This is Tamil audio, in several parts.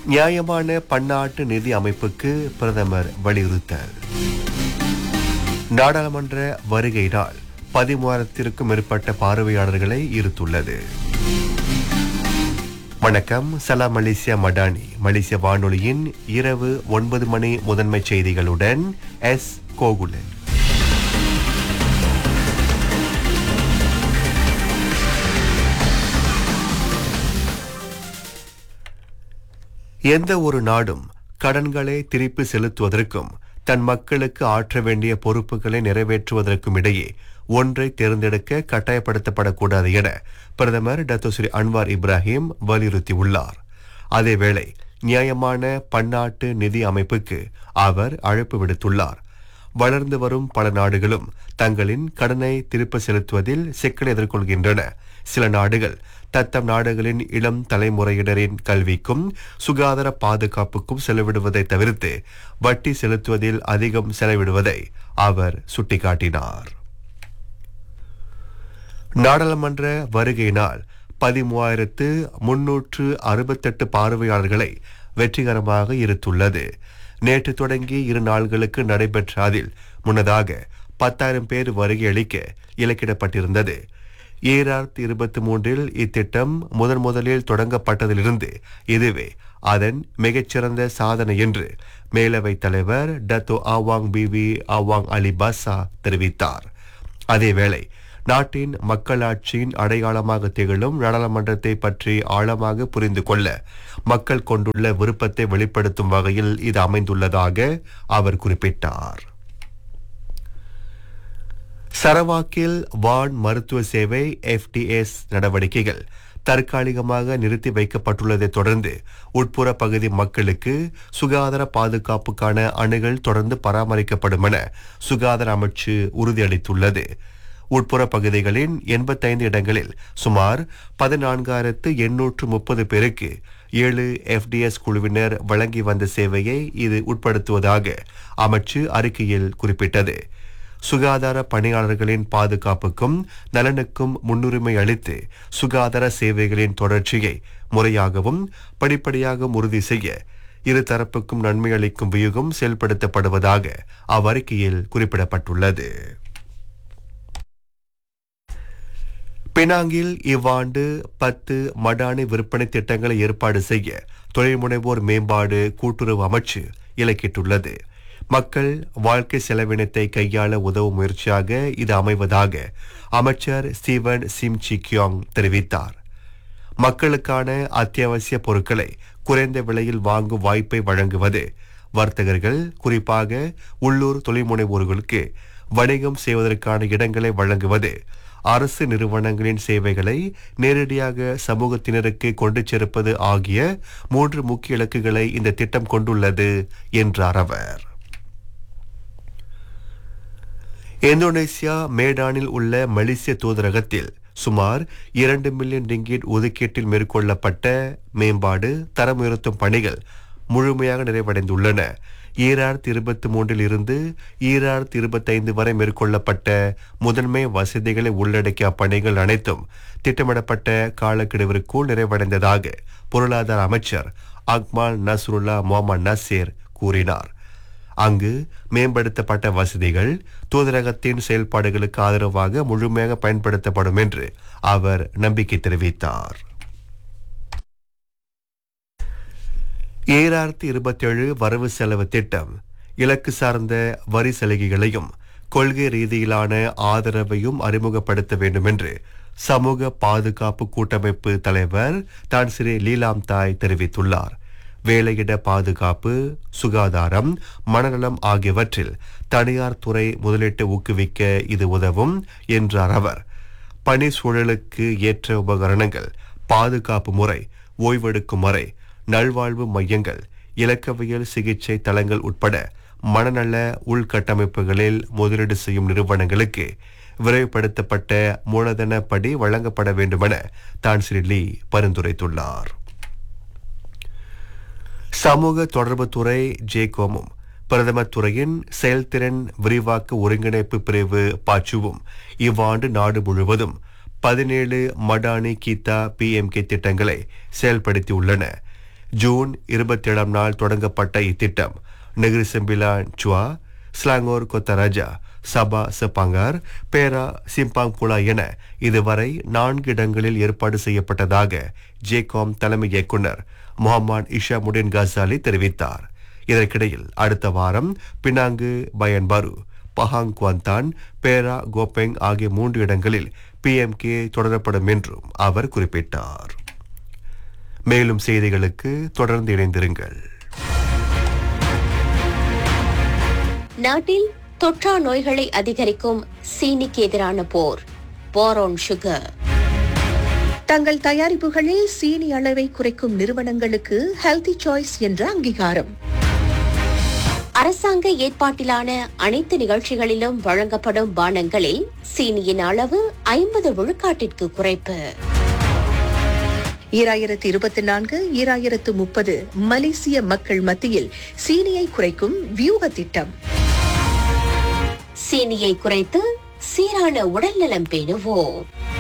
நியாயமான பன்னாட்டு நிதி அமைப்புக்கு பிரதமர் வலியுறுத்தல் நாடாளுமன்ற வருகை நாள் பதிமூவாயிரத்திற்கும் மேற்பட்ட பார்வையாளர்களை ஈர்த்துள்ளது வணக்கம் சலாம் மலேசியா மடானி மலேசிய வானொலியின் இரவு ஒன்பது மணி முதன்மை செய்திகளுடன் எஸ் கோகுலன் எந்த ஒரு நாடும் கடன்களை திருப்பி செலுத்துவதற்கும் தன் மக்களுக்கு ஆற்ற வேண்டிய பொறுப்புகளை நிறைவேற்றுவதற்கும் இடையே ஒன்றை தேர்ந்தெடுக்க கட்டாயப்படுத்தப்படக்கூடாது என பிரதமர் டத்தோஸ்ரீ அன்வார் இப்ராஹிம் வலியுறுத்தியுள்ளார் அதேவேளை நியாயமான பன்னாட்டு நிதி அமைப்புக்கு அவர் அழைப்பு விடுத்துள்ளார் வளர்ந்து வரும் பல நாடுகளும் தங்களின் கடனை திருப்ப செலுத்துவதில் சிக்கல் எதிர்கொள்கின்றன சில நாடுகள் தத்தம் நாடுகளின் இளம் தலைமுறையினரின் கல்விக்கும் சுகாதார பாதுகாப்புக்கும் செலவிடுவதை தவிர்த்து வட்டி செலுத்துவதில் அதிகம் செலவிடுவதை அவர் சுட்டிக்காட்டினார் நாடாளுமன்ற வருகையினால் பதிமூவாயிரத்து முன்னூற்று அறுபத்தெட்டு பார்வையாளர்களை வெற்றிகரமாக இருத்துள்ளது நேற்று தொடங்கி இரு நாள்களுக்கு நடைபெற்ற அதில் முன்னதாக பத்தாயிரம் பேர் வருகை அளிக்க இலக்கிடப்பட்டிருந்தது ஈராயிரத்தி இருபத்தி மூன்றில் இத்திட்டம் முதன் முதலில் தொடங்கப்பட்டதிலிருந்து இதுவே அதன் மிகச்சிறந்த சாதனை என்று மேலவைத் தலைவர் டத்தோ ஆவாங் பிவி ஆவாங் அலி பாசா தெரிவித்தார் அதேவேளை நாட்டின் மக்களாட்சியின் அடையாளமாக திகழும் நாடாளுமன்றத்தை பற்றி ஆழமாக புரிந்து கொள்ள மக்கள் கொண்டுள்ள விருப்பத்தை வெளிப்படுத்தும் வகையில் இது அமைந்துள்ளதாக அவர் குறிப்பிட்டார் சரவாக்கில் வான் மருத்துவ சேவை எஃப்டிஎஸ் நடவடிக்கைகள் தற்காலிகமாக நிறுத்தி வைக்கப்பட்டுள்ளதை தொடர்ந்து உட்புற பகுதி மக்களுக்கு சுகாதார பாதுகாப்புக்கான அணுகள் தொடர்ந்து பராமரிக்கப்படும் என சுகாதார அமைச்சு உறுதியளித்துள்ளது உட்புற பகுதிகளின் எண்பத்தைந்து இடங்களில் சுமார் பதினான்காயிரத்து எண்ணூற்று முப்பது பேருக்கு ஏழு எஃப்டிஎஸ் குழுவினர் வழங்கி வந்த சேவையை இது உட்படுத்துவதாக அமைச்சு அறிக்கையில் குறிப்பிட்டது சுகாதார பணியாளர்களின் பாதுகாப்புக்கும் நலனுக்கும் முன்னுரிமை அளித்து சுகாதார சேவைகளின் தொடர்ச்சியை முறையாகவும் படிப்படியாகவும் உறுதி செய்ய இரு தரப்புக்கும் நன்மை அளிக்கும் வியூகம் செயல்படுத்தப்படுவதாக அவ்வறிக்கையில் குறிப்பிடப்பட்டுள்ளது பினாங்கில் இவ்வாண்டு பத்து மடானி விற்பனை திட்டங்களை ஏற்பாடு செய்ய தொழில் முனைவோர் மேம்பாடு கூட்டுறவு அமைச்சு இலக்கிட்டுள்ளது மக்கள் வாழ்க்கை செலவினத்தை கையாள உதவும் முயற்சியாக இது அமைவதாக அமைச்சர் ஸ்டீவன் சிம் சி கியோங் தெரிவித்தார் மக்களுக்கான அத்தியாவசிய பொருட்களை குறைந்த விலையில் வாங்கும் வாய்ப்பை வழங்குவது வர்த்தகர்கள் குறிப்பாக உள்ளூர் தொழில் முனைவோர்களுக்கு வணிகம் செய்வதற்கான இடங்களை வழங்குவது அரசு நிறுவனங்களின் சேவைகளை நேரடியாக சமூகத்தினருக்கு கொண்டு சேர்ப்பது ஆகிய மூன்று முக்கிய இலக்குகளை இந்த திட்டம் கொண்டுள்ளது என்றார் அவர் இந்தோனேசியா மேடானில் உள்ள மலேசிய தூதரகத்தில் சுமார் இரண்டு மில்லியன் ரிங்கிட் ஒதுக்கீட்டில் மேற்கொள்ளப்பட்ட மேம்பாடு தரம் உயர்த்தும் பணிகள் முழுமையாக நிறைவடைந்துள்ளன ஈராயிரத்தி இருபத்தி மூன்றில் இருந்து ஈராயிரத்தி இருபத்தைந்து வரை மேற்கொள்ளப்பட்ட முதன்மை வசதிகளை உள்ளடக்கிய பணிகள் அனைத்தும் திட்டமிடப்பட்ட காலக்கெடுவிற்குள் நிறைவடைந்ததாக பொருளாதார அமைச்சர் அக்மால் நஸ்ருல்லா முகமது நசீர் கூறினார் அங்கு மேம்படுத்தப்பட்ட வசதிகள் தூதரகத்தின் செயல்பாடுகளுக்கு ஆதரவாக முழுமையாக பயன்படுத்தப்படும் என்று அவர் நம்பிக்கை தெரிவித்தார் ஏழாயிரத்தி இருபத்தேழு வரவு செலவு திட்டம் இலக்கு சார்ந்த வரி சலுகைகளையும் கொள்கை ரீதியிலான ஆதரவையும் அறிமுகப்படுத்த வேண்டும் என்று சமூக பாதுகாப்பு கூட்டமைப்பு தலைவர் தான் ஸ்ரீ லீலாம் தாய் தெரிவித்துள்ளார் வேலையிட பாதுகாப்பு சுகாதாரம் மனநலம் ஆகியவற்றில் தனியார் துறை முதலீட்டை ஊக்குவிக்க இது உதவும் என்றார் அவர் பணி சூழலுக்கு ஏற்ற உபகரணங்கள் பாதுகாப்பு முறை ஓய்வெடுக்கும் முறை நல்வாழ்வு மையங்கள் இலக்கவியல் சிகிச்சை தளங்கள் உட்பட மனநல உள்கட்டமைப்புகளில் முதலீடு செய்யும் நிறுவனங்களுக்கு விரைவுபடுத்தப்பட்ட மூலதன படி வழங்கப்பட வேண்டுமென தான் ஸ்ரீ லீ பரிந்துரைத்துள்ளார் சமூக தொடர்புத்துறை ஜேகோமும் பிரதமர் துறையின் செயல்திறன் விரிவாக்க ஒருங்கிணைப்பு பிரிவு பாச்சுவும் இவ்வாண்டு நாடு முழுவதும் பதினேழு மடானி கீதா பிஎம்கே திட்டங்களை செயல்படுத்தியுள்ளன ஜூன் இருபத்தி ஏழாம் நாள் தொடங்கப்பட்ட இத்திட்டம் நெகிரி செம்பிலான் சுவா Selangor Kota Raja Sabah Sepanggar Perak Simpang புலா என இதுவரை நான்கு இடங்களில் ஏற்பாடு செய்யப்பட்டதாக ஜேகாம் தலைமை இயக்குனர் முகமது இஷாமுடின் கசாலி தெரிவித்தார் இதற்கிடையில் அடுத்த வாரம் பினாங்கு பயன்பாரு பஹாங் குவாந்தான் பேரா கோபெங் ஆகிய மூன்று இடங்களில் பிஎம்கே தொடரப்படும் என்றும் அவர் குறிப்பிட்டார் மேலும் செய்திகளுக்கு தொடர்ந்து இணைந்திருங்கள் நாட்டில் தொற்றா நோய்களை அதிகரிக்கும் சீனிக்கு எதிரான போர் வார் ஆன் சுகர் தங்கள் தயாரிப்புகளில் சீனி அளவை குறைக்கும் நிறுவனங்களுக்கு ஹெல்தி சாய்ஸ் என்ற அங்கீகாரம் அரசாங்க ஏற்பாட்டிலான அனைத்து நிகழ்ச்சிகளிலும் வழங்கப்படும் பானங்களில் சீனியின் அளவு ஐம்பது விழுக்காட்டிற்கு குறைப்பு ஈராயிரத்து இருபத்தி நான்கு ஈராயிரத்து முப்பது மலேசிய மக்கள் மத்தியில் சீனியை குறைக்கும் வியூக திட்டம் சீனியை குறைத்து சீரான உடல்நலம் பேணுவோம்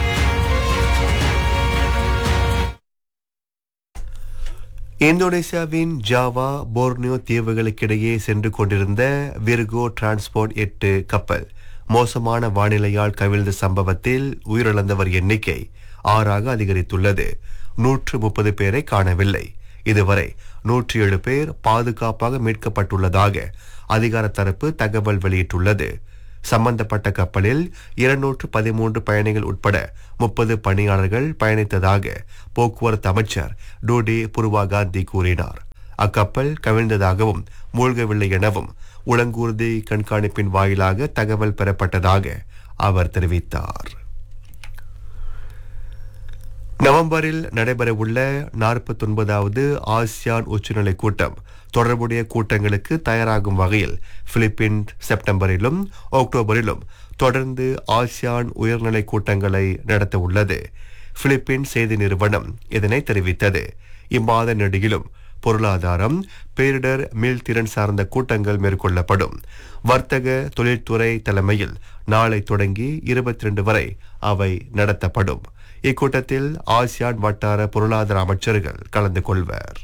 இந்தோனேசியாவின் ஜாவா போர்னியோ தீவுகளுக்கிடையே சென்று கொண்டிருந்த விர்கோ டிரான்ஸ்போர்ட் எட்டு கப்பல் மோசமான வானிலையால் கவிழ்ந்த சம்பவத்தில் உயிரிழந்தவர் எண்ணிக்கை ஆறாக அதிகரித்துள்ளது நூற்று முப்பது பேரை காணவில்லை இதுவரை நூற்றி ஏழு பேர் பாதுகாப்பாக மீட்கப்பட்டுள்ளதாக அதிகார தரப்பு தகவல் வெளியிட்டுள்ளது சம்பந்தப்பட்ட கப்பலில் இருநூற்று பதிமூன்று பயணிகள் உட்பட முப்பது பணியாளர்கள் பயணித்ததாக போக்குவரத்து அமைச்சர் டூடி புருவா காந்தி கூறினார் அக்கப்பல் கவிழ்ந்ததாகவும் மூழ்கவில்லை எனவும் உளங்கூர்தி கண்காணிப்பின் வாயிலாக தகவல் பெறப்பட்டதாக அவர் தெரிவித்தார் நவம்பரில் நடைபெறவுள்ள நாற்பத்தொன்பதாவது ஆசியான் உச்சநிலை கூட்டம் தொடர்புடைய கூட்டங்களுக்கு தயாராகும் வகையில் பிலிப்பீன்ஸ் செப்டம்பரிலும் அக்டோபரிலும் தொடர்ந்து ஆசியான் உயர்நிலை கூட்டங்களை நடத்த உள்ளது பிலிப்பீன் செய்தி நிறுவனம் இதனை தெரிவித்தது இம்மாத நெடுகிலும் பொருளாதாரம் பேரிடர் மீள்திறன் சார்ந்த கூட்டங்கள் மேற்கொள்ளப்படும் வர்த்தக தொழில்துறை தலைமையில் நாளை தொடங்கி இருபத்தி ரெண்டு வரை அவை நடத்தப்படும் இக்கூட்டத்தில் ஆசியான் வட்டார பொருளாதார அமைச்சர்கள் கலந்து கொள்வர்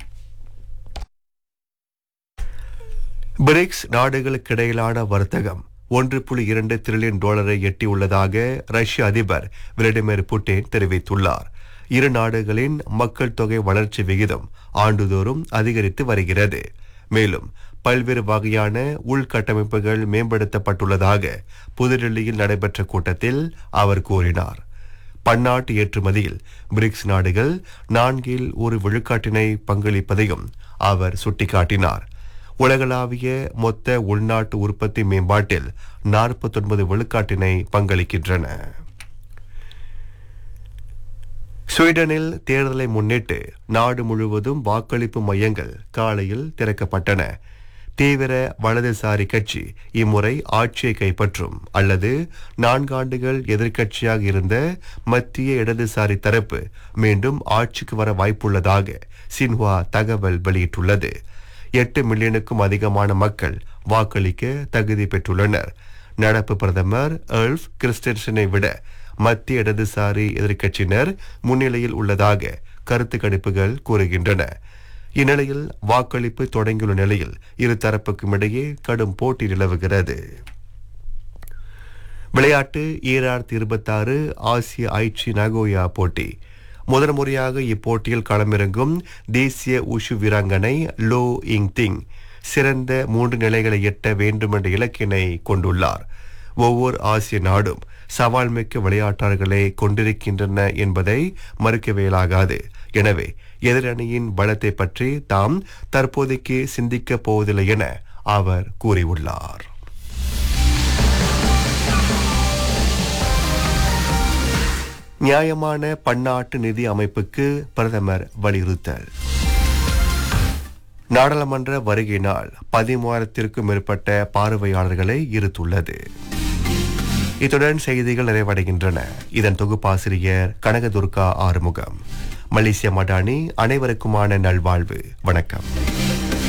பிரிக்ஸ் நாடுகளுக்கிடையிலான வர்த்தகம் ஒன்று புள்ளி இரண்டு டிரில்லியன் டாலரை எட்டியுள்ளதாக ரஷ்ய அதிபர் விளாடிமிர் புட்டின் தெரிவித்துள்ளார் இரு நாடுகளின் மக்கள் தொகை வளர்ச்சி விகிதம் ஆண்டுதோறும் அதிகரித்து வருகிறது மேலும் பல்வேறு வகையான உள்கட்டமைப்புகள் மேம்படுத்தப்பட்டுள்ளதாக புதுடில்லியில் நடைபெற்ற கூட்டத்தில் அவர் கூறினார் பன்னாட்டு ஏற்றுமதியில் பிரிக்ஸ் நாடுகள் நான்கில் ஒரு விழுக்காட்டினை பங்களிப்பதையும் அவர் சுட்டிக்காட்டினார் உலகளாவிய மொத்த உள்நாட்டு உற்பத்தி மேம்பாட்டில் நாற்பத்தொன்பது விழுக்காட்டினை பங்களிக்கின்றன ஸ்வீடனில் தேர்தலை முன்னிட்டு நாடு முழுவதும் வாக்களிப்பு மையங்கள் காலையில் திறக்கப்பட்டன தீவிர வலதுசாரி கட்சி இம்முறை ஆட்சியை கைப்பற்றும் அல்லது நான்காண்டுகள் எதிர்க்கட்சியாக இருந்த மத்திய இடதுசாரி தரப்பு மீண்டும் ஆட்சிக்கு வர வாய்ப்புள்ளதாக சின்ஹுவா தகவல் வெளியிட்டுள்ளது எட்டு மில்லியனுக்கும் அதிகமான மக்கள் வாக்களிக்க தகுதி பெற்றுள்ளனர் நடப்பு பிரதமர் எல்ஃப் கிறிஸ்டன்சனை விட மத்திய இடதுசாரி எதிர்க்கட்சியினர் முன்னிலையில் உள்ளதாக கருத்து கணிப்புகள் கூறுகின்றன இந்நிலையில் வாக்களிப்பு தொடங்கியுள்ள நிலையில் இரு தரப்புக்கும் இடையே கடும் போட்டி நிலவுகிறது விளையாட்டு ஈராயிரத்தி இருபத்தாறு ஆசிய ஐச்சி நகோயா போட்டி முதன் முறையாக இப்போட்டியில் களமிறங்கும் தேசிய உஷு வீராங்கனை லோ இங் திங் சிறந்த மூன்று நிலைகளை எட்ட வேண்டும் என்ற இலக்கினை கொண்டுள்ளார் ஒவ்வொரு ஆசிய நாடும் சவால் மிக்க விளையாட்டாளர்களை கொண்டிருக்கின்றன என்பதை மறுக்கவேலாகாது எனவே எதிரணியின் பலத்தை பற்றி தாம் தற்போதைக்கு சிந்திக்கப் போவதில்லை என அவர் கூறியுள்ளார் நியாயமான பன்னாட்டு நிதி அமைப்புக்கு பிரதமர் வலியுறுத்தல் நாடாளுமன்ற வருகையினால் பதிமூவாயிரத்திற்கும் மேற்பட்ட பார்வையாளர்களை ஈர்த்துள்ளது இத்துடன் செய்திகள் நிறைவடைகின்றன இதன் தொகுப்பாசிரியர் கனகதுர்கா ஆறுமுகம் மலேசிய மடானி அனைவருக்குமான நல்வாழ்வு வணக்கம்